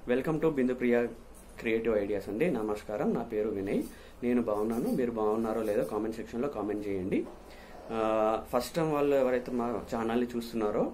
Welcome to Bindupriya creative ideas అండి నమస్కారం నా పేరు వినయ్ నేను బాగున్నాను మీరు బాగున్నారో లేదో కామెంట్ సెక్షన్లో కామెంట్ చేయండి ఆ, ఫస్ట్ టైం వాళ్ళు ఎవరైతే మా ఛానల్ని చూస్తున్నారో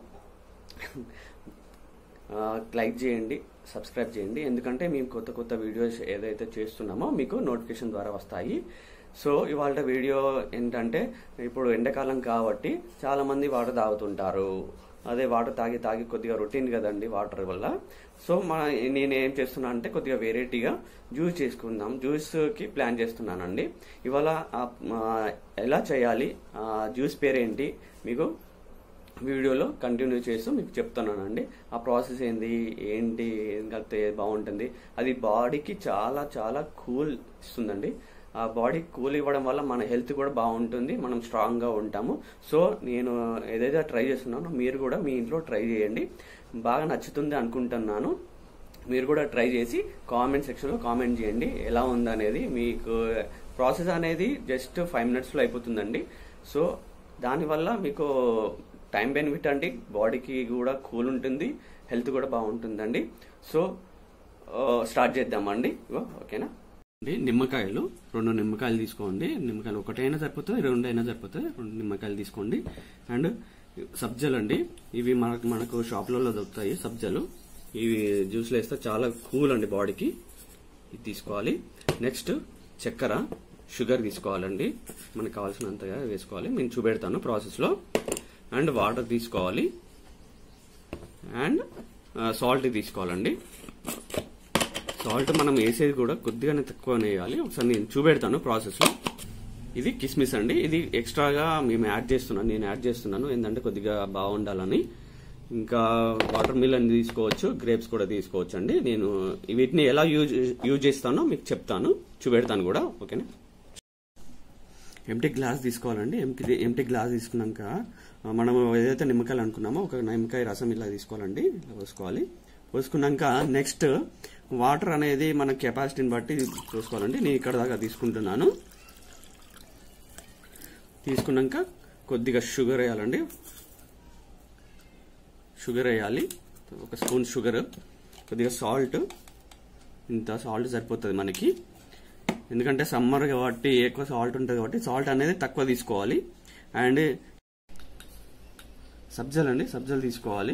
ఆ, లైక్ చేయండి సబ్స్క్రైబ్ చేయండి ఎందుకంటే మేము కొత్త కొత్త వీడియోస్ ఏదైతే చేస్తున్నామో మీకు నోటిఫికేషన్ ద్వారా వస్తాయి సో ఇవాళ వీడియో ఏంటంటే ఇప్పుడు ఎండాకాలం కాబట్టి చాలా మంది వాటర్ తాగుతుంటారు అదే వాటర్ తాగి తాగి కొద్దిగా రొటీన్ కదండి వాటర్ వల్ల సో మన నేను ఏం చేస్తున్నా అంటే కొద్దిగా వెరైటీగా జ్యూస్ చేసుకుందాం జ్యూస్కి ప్లాన్ చేస్తున్నానండి ఇవాళ ఆ, ఆ, ఎలా చేయాలి ఆ జ్యూస్ పేరేంటి మీకు వీడియోలో కంటిన్యూ చేస్తూ మీకు చెప్తున్నానండి ఆ ప్రాసెస్ ఏంది ఏంటి ఏం కలిపితే బాగుంటుంది అది బాడీకి చాలా చాలా కూల్ ఇస్తుందండి ఆ బాడీ కూల్ ఇవ్వడం వల్ల మన హెల్త్ కూడా బాగుంటుంది మనం స్ట్రాంగ్గా ఉంటాము సో నేను ఏదైతే ట్రై చేస్తున్నానో మీరు కూడా మీ ఇంట్లో ట్రై చేయండి బాగా నచ్చుతుంది అనుకుంటున్నాను మీరు కూడా ట్రై చేసి కామెంట్ సెక్షన్లో కామెంట్ చేయండి ఎలా ఉందనేది మీకు ప్రాసెస్ అనేది జస్ట్ ఫైవ్ మినిట్స్లో అయిపోతుందండి సో దానివల్ల మీకు టైం బెనిఫిట్ అండి బాడీకి కూడా కూల్ ఉంటుంది హెల్త్ కూడా బాగుంటుందండి సో ఆ, స్టార్ట్ చేద్దామండి ఇగో, ఓకేనా అండి నిమ్మకాయలు రెండు నిమ్మకాయలు తీసుకోండి నిమ్మకాయలు ఒకటైనా సరిపోతుంది రెండు అయినా సరిపోతుంది రెండు నిమ్మకాయలు తీసుకోండి అండ్ సబ్జలు అండి ఇవి మనకు మనకు షాప్లలో దొరుకుతాయి సబ్జలు ఇవి జ్యూస్లో వేస్తే చాలా కూల్ అండి బాడీకి ఇది తీసుకోవాలి నెక్స్ట్ చక్కెర షుగర్ తీసుకోవాలండి మనకు కావాల్సినంతగా వేసుకోవాలి నేను చూపెడతాను ప్రాసెస్లో అండ్ వాటర్ తీసుకోవాలి అండ్ సాల్ట్ తీసుకోవాలండి సాల్ట్ మనం వేసేది కూడా కొద్దిగానే తక్కువనే వేయాలి ఒకసారి నేను చూపెడతాను ప్రాసెస్లో ఇది కిస్మిస్ అండి ఇది ఎక్స్ట్రాగా మేము యాడ్ చేస్తున్నాను నేను యాడ్ చేస్తున్నాను ఏంటంటే కొద్దిగా బాగుండాలని ఇంకా వాటర్ మిలన్ తీసుకోవచ్చు గ్రేప్స్ కూడా తీసుకోవచ్చు అండి నేను వీటిని ఎలా యూజ్ యూజ్ చేస్తానో మీకు చెప్తాను చూపెడతాను కూడా ఓకేనా ఎంటీ గ్లాస్ తీసుకోవాలండి ఎంటీ ఎంటీ గ్లాస్ తీసుకున్నాక ఆ, మనం ఏదైతే నిమ్మకాయలు అనుకున్నామో ఒక నిమ్మకాయ రసం ఇలా తీసుకోవాలండి ఇలా పోసుకోవాలి పోసుకున్నాక నెక్స్ట్ వాటర్ అనేది మన కెపాసిటీని బట్టి చూసుకోవాలండి నేను ఇక్కడ దాకా తీసుకుంటున్నాను తీసుకున్నాక కొద్దిగా షుగర్ వేయాలండి షుగర్ వేయాలి ఒక స్పూన్ షుగర్ కొద్దిగా సాల్ట్ ఇంత సాల్ట్ సరిపోతుంది మనకి ఎందుకంటే సమ్మర్ కాబట్టి ఎక్కువ సాల్ట్ ఉంటుంది కాబట్టి సాల్ట్ అనేది తక్కువ తీసుకోవాలి అండ్ సబ్జలు అండి సబ్జలు తీసుకోవాలి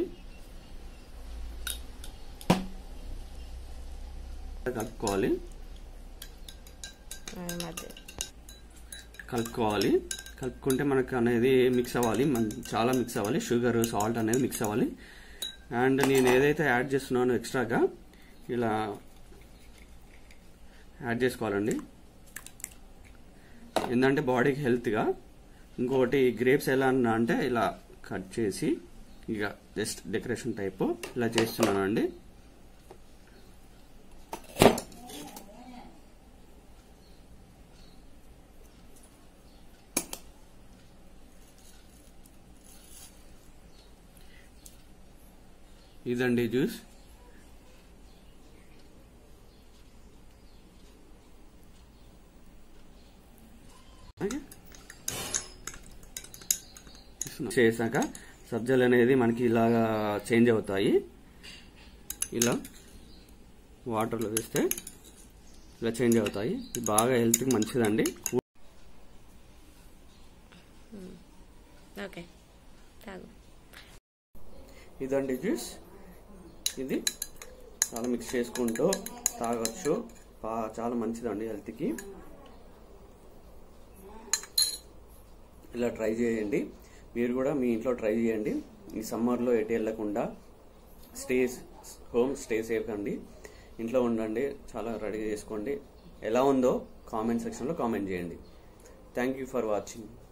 కలుపుకోవాలి మధ్య కలుపుకోవాలి కలుపుకుంటే మనకు అనేది మిక్స్ అవ్వాలి మన- చాలా మిక్స్ అవ్వాలి షుగర్ సాల్ట్ అనేది మిక్స్ అవ్వాలి అండ్ నేను ఏదైతే యాడ్ చేస్తున్నానో ఎక్స్ట్రాగా ఇలా యాడ్ చేసుకోవాలండి ఏంటంటే బాడీకి హెల్త్గా ఇంకొకటి గ్రేప్స్ ఎలా అన్నా అంటే ఇలా కట్ చేసి ఇక జస్ట్ డెకరేషన్ టైప్ ఇలా చేస్తున్నానండి ఇదండి జ్యూస్ ఓకే. చేశాక సబ్జలు అనేది మనకి ఇలాగా చేంజ్ అవుతాయి ఇలా వాటర్లో వేస్తే ఇలా చేంజ్ అవుతాయి ఇది బాగా హెల్త్కి మంచిదండి ఓకే తాగు ఇదండి జ్యూస్ ఇది చాలా మిక్స్ చేసుకుంటూ తాగొచ్చు బా- చాలా మంచిదండి హెల్త్కి ఇలా ట్రై చేయండి మీరు కూడా మీ ఇంట్లో ట్రై చేయండి ఈ సమ్మర్లో ఎటు వెళ్ళకుండా స్టే హోమ్ స్టే సేఫ్ అండి ఇంట్లో ఉండండి చాలా రెడీ చేసుకోండి ఎలా ఉందో కామెంట్ సెక్షన్లో కామెంట్ చేయండి థ్యాంక్ యూ ఫర్ వాచింగ్